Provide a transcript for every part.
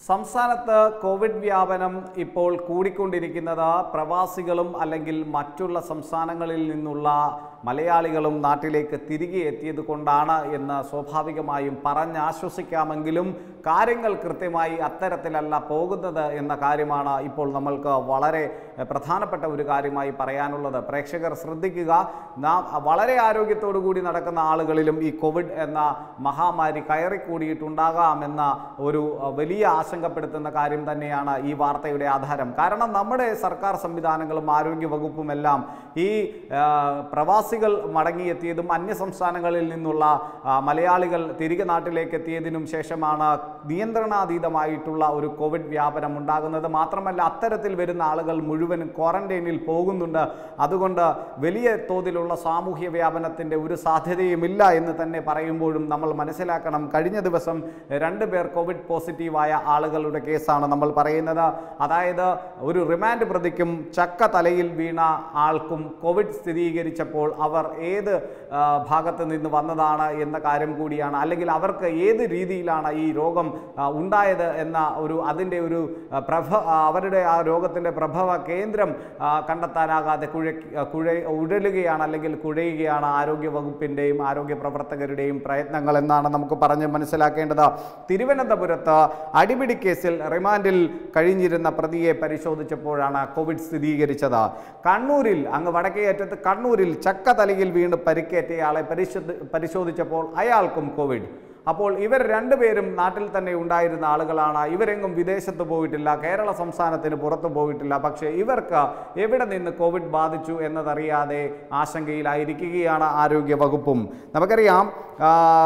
സംസ്ഥാനത്ത് കോവിഡ് വ്യാപനം ഇപ്പോൾ കൂടിക്കൊണ്ടിരിക്കുന്നത് പ്രവാസികളും അല്ലെങ്കിൽ മറ്റുള്ള സംസ്ഥാനങ്ങളിൽ നിന്നുള്ള മലയാളികളും നാട്ടിലേക്ക് തിരികെ എത്തിയത് കൊണ്ടാണ് എന്ന് സ്വാഭാവികമായും പറഞ്ഞാശ്വസിക്കാമെങ്കിലും കാര്യങ്ങൾ കൃത്യമായി അത്തരത്തിലല്ല പോകുന്നത് എന്ന കാര്യമാണ് ഇപ്പോൾ നമ്മൾക്ക് വളരെ പ്രധാനപ്പെട്ട ഒരു കാര്യമായി പറയാനുള്ളത് പ്രേക്ഷകർ ശ്രദ്ധിക്കുക നാം വളരെ ആരോഗ്യത്തോടു കൂടി നടക്കുന്ന ആളുകളിലും ഈ കോവിഡ് എന്ന മഹാമാരി കയറിക്കൂടിയിട്ടുണ്ടാകാമെന്ന ഒരു അഹ്, വലിയ ആശങ്കപ്പെടുത്തുന്ന കാര്യം തന്നെയാണ് ഈ വാർത്തയുടെ ആധാരം കാരണം നമ്മുടെ സർക്കാർ സംവിധാനങ്ങളും ആരോഗ്യ വകുപ്പും എല്ലാം ഈ ആ, പ്രവാസികൾ മടങ്ങിയെത്തിയതും അന്യ സംസ്ഥാനങ്ങളിൽ നിന്നുള്ള ആ, മലയാളികൾ തിരികെ നാട്ടിലേക്ക് എത്തിയതിനും ശേഷമാണ് നിയന്ത്രണാതീതമായിട്ടുള്ള ഒരു കോവിഡ് വ്യാപനം ഉണ്ടാകുന്നത് മാത്രമല്ല അത്തരത്തിൽ വരുന്ന ആളുകൾ മുഴുവനും ക്വാറന്റൈനിൽ പോകുന്നുണ്ട് അതുകൊണ്ട് വലിയ തോതിലുള്ള സാമൂഹ്യ വ്യാപനത്തിൻ്റെ ഒരു സാധ്യതയുമില്ല എന്ന് തന്നെ പറയുമ്പോഴും നമ്മൾ മനസ്സിലാക്കണം കഴിഞ്ഞ ദിവസം രണ്ട് പേർ കോവിഡ് പോസിറ്റീവായ ആളുകളുടെ കേസാണ് നമ്മൾ പറയുന്നത് അതായത് ഒരു റിമാൻഡ് പ്രതിക്കും ചക്ക തലയിൽ വീണ ആൾക്കും കോവിഡ് സ്ഥിരീകരിച്ചപ്പോൾ അവർ ഏത് ആ, ഭാഗത്ത് നിന്ന് വന്നതാണ് എന്ന കാര്യം കൂടിയാണ് അല്ലെങ്കിൽ അവർക്ക് ഏത് രീതിയിലാണ് ഈ രോഗം ആ, ഉണ്ടായത് എന്ന ഒരു അതിൻ്റെ ഒരു ആ, പ്രഭ ആ, അവരുടെ ആ രോഗത്തിൻ്റെ പ്രഭവ കേന്ദ്രം ആ, കണ്ടെത്താനാകാതെ കുഴ കുഴ ഉഴലുകയാണ് അല്ലെങ്കിൽ കുഴയുകയാണ് ആരോഗ്യ വകുപ്പിൻ്റെയും ആരോഗ്യ പ്രവർത്തകരുടെയും പ്രയത്നങ്ങൾ എന്നാണ് നമുക്ക് പറഞ്ഞ് മനസ്സിലാക്കേണ്ടത് തിരുവനന്തപുരത്ത് അടിപിടി കേസിൽ റിമാൻഡിൽ കഴിഞ്ഞിരുന്ന പ്രതിയെ പരിശോധിച്ചപ്പോഴാണ് കോവിഡ് സ്ഥിരീകരിച്ചത് കണ്ണൂരിൽ അങ്ങ് വടക്കേയറ്റത്ത് കണ്ണൂരിൽ ചക്ക തലയിൽ വീണ് പരിക്കേറ്റയാളെ പരിശോധി പരിശോധിച്ചപ്പോൾ അയാൾക്കും കോവിഡ് അപ്പോൾ ഇവർ രണ്ടുപേരും നാട്ടിൽ തന്നെ ഉണ്ടായിരുന്ന ആളുകളാണ് ഇവരെങ്ങും വിദേശത്ത് പോയിട്ടില്ല കേരള സംസ്ഥാനത്തിന് പുറത്തു പോയിട്ടില്ല പക്ഷേ ഇവർക്ക് എവിടെ നിന്ന് കോവിഡ് ബാധിച്ചു എന്നതറിയാതെ ആശങ്കയിലായിരിക്കുകയാണ് ആരോഗ്യ വകുപ്പും നമുക്കറിയാം ആ,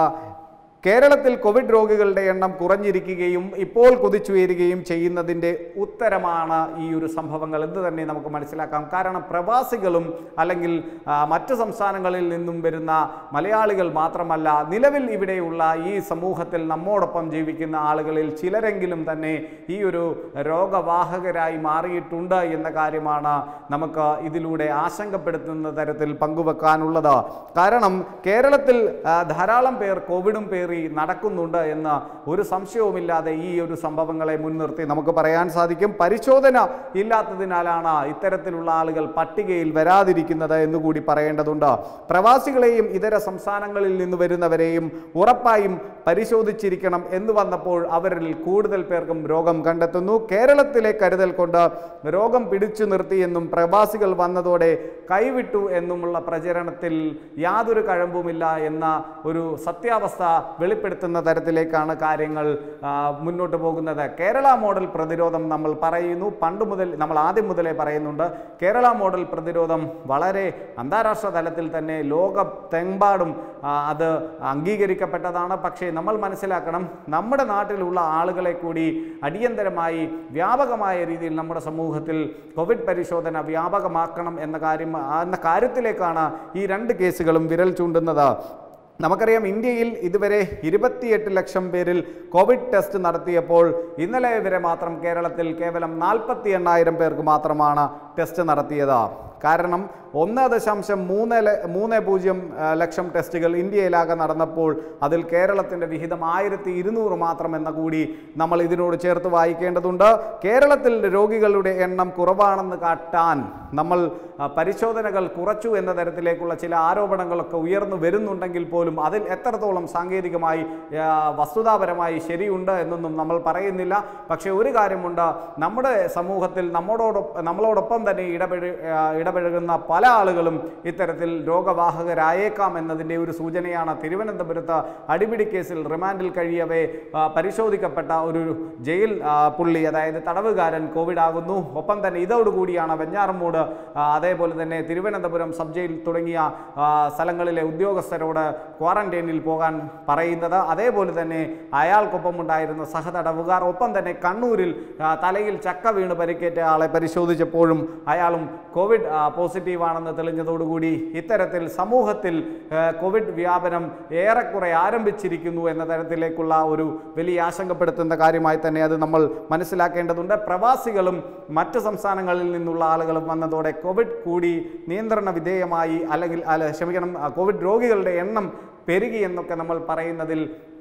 കേരളത്തിൽ കോവിഡ് രോഗികളുടെ എണ്ണം കുറഞ്ഞിരിക്കുകയും ഇപ്പോൾ കുതിച്ചുയരുകയും ചെയ്യുന്നതിൻ്റെ ഉത്തരമാണ് ഈ ഒരു സംഭവങ്ങൾ എന്ന് തന്നെ നമുക്ക് മനസ്സിലാക്കാം കാരണം പ്രവാസികളും അല്ലെങ്കിൽ ആ, മറ്റ് സംസ്ഥാനങ്ങളിൽ നിന്നും വരുന്ന മലയാളികൾ മാത്രമല്ല നിലവിൽ ഇവിടെയുള്ള ഈ സമൂഹത്തിൽ നമ്മോടൊപ്പം ജീവിക്കുന്ന ആളുകളിൽ ചിലരെങ്കിലും തന്നെ ഈ ഒരു രോഗവാഹകരായി മാറിയിട്ടുണ്ട് എന്ന കാര്യമാണ് നമുക്ക് ഇതിലൂടെ ആശങ്കപ്പെടുത്തുന്ന തരത്തിൽ പങ്കുവെക്കാനുള്ളത് കാരണം കേരളത്തിൽ ആ, ധാരാളം പേർ കോവിഡും പേറി നടക്കുന്നുണ്ട് എന്ന് ഒരു സംശയവുമില്ലാതെ ഈ ഒരു സംഭവങ്ങളെ മുൻനിർത്തി നമുക്ക് പറയാൻ സാധിക്കും പരിശോധന ഇല്ലാത്തതിനാലാണ് ഇത്തരത്തിലുള്ള ആളുകൾ പട്ടികയിൽ വരാതിരിക്കുന്നത് എന്നുകൂടി പറയേണ്ടതുണ്ട് പ്രവാസികളെയും ഇതര സംസ്ഥാനങ്ങളിൽ നിന്ന് വരുന്നവരെയും ഉറപ്പായും പരിശോധിച്ചിരിക്കണം എന്ന് വന്നപ്പോൾ അവരിൽ കൂടുതൽ പേർക്കും രോഗം കണ്ടെത്തുന്നു കേരളത്തിലെ കരുതൽ കൊണ്ട് രോഗം പിടിച്ചു നിർത്തിയെന്നും പ്രവാസികൾ വന്നതോടെ കൈവിട്ടു എന്നുമുള്ള പ്രചരണത്തിൽ യാതൊരു കഴമ്പുമില്ല എന്ന ഒരു സത്യാവസ്ഥ വെളിപ്പെടുത്തുന്ന തരത്തിലേക്കാണ് കാര്യങ്ങൾ ആ, മുന്നോട്ട് പോകുന്നത് കേരള മോഡൽ പ്രതിരോധം നമ്മൾ പറയുന്നു പണ്ട് മുതൽ നമ്മൾ ആദ്യം മുതലേ പറയുന്നുണ്ട് കേരള മോഡൽ പ്രതിരോധം വളരെ അന്താരാഷ്ട്ര തലത്തിൽ തന്നെ ലോകത്തെമ്പാടും ആ, അത് അംഗീകരിക്കപ്പെട്ടതാണ് പക്ഷേ നമ്മൾ മനസ്സിലാക്കണം നമ്മുടെ നാട്ടിലുള്ള ആളുകളെ കൂടി അടിയന്തരമായി വ്യാപകമായ രീതിയിൽ നമ്മുടെ സമൂഹത്തിൽ കോവിഡ് പരിശോധന വ്യാപകമാക്കണം എന്ന കാര്യം എന്ന കാര്യത്തിലേക്കാണ് ഈ രണ്ട് കേസുകളും വിരൽ ചൂണ്ടുന്നത് നമുക്കറിയാം ഇന്ത്യയിൽ ഇതുവരെ ഇരുപത്തിയെട്ട് ലക്ഷം പേരിൽ കോവിഡ് ടെസ്റ്റ് നടത്തിയപ്പോൾ ഇന്നലെ വരെ മാത്രം കേരളത്തിൽ കേവലം നാൽപ്പത്തി എണ്ണായിരം പേർക്ക് മാത്രമാണ് ടെസ്റ്റ് നടത്തിയത് കാരണം ഒന്ന് ദശാംശം മൂന്ന് ല- മൂന്ന് പൂജ്യം ആ, ലക്ഷം ടെസ്റ്റുകൾ ഇന്ത്യയിലാകെ നടന്നപ്പോൾ അതിൽ കേരളത്തിൻ്റെ വിഹിതം ആയിരത്തി ഇരുന്നൂറ് മാത്രം എന്ന കൂടി നമ്മൾ ഇതിനോട് ചേർത്ത് വായിക്കേണ്ടതുണ്ട് കേരളത്തിൽ രോഗികളുടെ എണ്ണം കുറവാണെന്ന് കാട്ടാൻ നമ്മൾ ആ, പരിശോധനകൾ കുറച്ചു എന്ന തരത്തിലേക്കുള്ള ചില ആരോപണങ്ങളൊക്കെ ഉയർന്നു വരുന്നുണ്ടെങ്കിൽ പോലും അതിൽ എത്രത്തോളം സാങ്കേതികമായി ആ, വസ്തുതാപരമായി ശരിയുണ്ട് എന്നൊന്നും നമ്മൾ പറയുന്നില്ല പക്ഷേ ഒരു കാര്യമുണ്ട് നമ്മുടെ സമൂഹത്തിൽ നമ്മോടൊപ്പം നമ്മളോടൊപ്പം തന്നെ ഇടപെഴ ആ, ഇടപഴകുന്ന പല ആളുകളും ഇത്തരത്തിൽ രോഗവാഹകരായേക്കാം എന്നതിൻ്റെ ഒരു സൂചനയാണ് തിരുവനന്തപുരത്ത് അടിപിടി കേസിൽ റിമാൻഡിൽ കഴിയവേ ആ, പരിശോധിക്കപ്പെട്ട ഒരു ജയിൽ ആ, പുള്ളി അതായത് തടവുകാരൻ കോവിഡ് ആകുന്നു ഒപ്പം തന്നെ ഇതോടുകൂടിയാണ് വെഞ്ഞാറമൂട് ആ, അതേപോലെ തന്നെ തിരുവനന്തപുരം സബ് ജയിൽ തുടങ്ങിയ ആ, സ്ഥലങ്ങളിലെ ഉദ്യോഗസ്ഥരോട് ക്വാറന്റൈനിൽ പോകാൻ പറയുന്നത് അതേപോലെ തന്നെ അയാൾക്കൊപ്പം ഉണ്ടായിരുന്ന സഹതടവുകാർ ഒപ്പം തന്നെ കണ്ണൂരിൽ ആ, തലയിൽ ചക്ക വീണ് പരിക്കേറ്റ ആളെ പരിശോധിച്ചപ്പോഴും അയാളും കോവിഡ് ആ, പോസിറ്റീവാണെന്ന് തെളിഞ്ഞതോടുകൂടി ഇത്തരത്തിൽ സമൂഹത്തിൽ ആ, കോവിഡ് വ്യാപനം ഏറെക്കുറെ ആരംഭിച്ചിരിക്കുന്നു എന്ന തരത്തിലേക്കുള്ള ഒരു വലിയ ആശങ്കപ്പെടുത്തുന്ന കാര്യമായി തന്നെ അത് നമ്മൾ മനസ്സിലാക്കേണ്ടതുണ്ട് പ്രവാസികളും മറ്റ് സംസ്ഥാനങ്ങളിൽ നിന്നുള്ള ആളുകളും വന്നതോടെ കോവിഡ് കൂടി നിയന്ത്രണ വിധേയമായി അല്ലെങ്കിൽ അല്ല ക്ഷമിക്കണം ആ, കോവിഡ് രോഗികളുടെ എണ്ണം പെരുകി എന്നൊക്കെ നമ്മൾ പറയുന്നതിൽ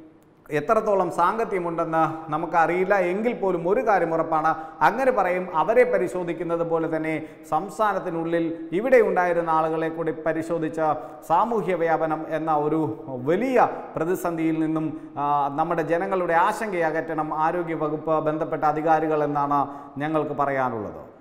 എത്രത്തോളം സാങ്കത്യമുണ്ടെന്ന് നമുക്കറിയില്ല എങ്കിൽ പോലും ഒരു കാര്യം ഉറപ്പാണ് അങ്ങനെ പറയും അവരെ പരിശോധിക്കുന്നത് പോലെ തന്നെ സംസ്ഥാനത്തിനുള്ളിൽ ഇവിടെ ഉണ്ടായിരുന്ന ആളുകളെ കൂടി പരിശോധിച്ച സാമൂഹ്യ വ്യാപനം എന്ന ഒരു വലിയ പ്രതിസന്ധിയിൽ നിന്നും ആ, നമ്മുടെ ജനങ്ങളുടെ ആശങ്കയകറ്റണം ആരോഗ്യ വകുപ്പ് ബന്ധപ്പെട്ട അധികാരികൾ എന്നാണ് ഞങ്ങൾക്ക് പറയാനുള്ളത്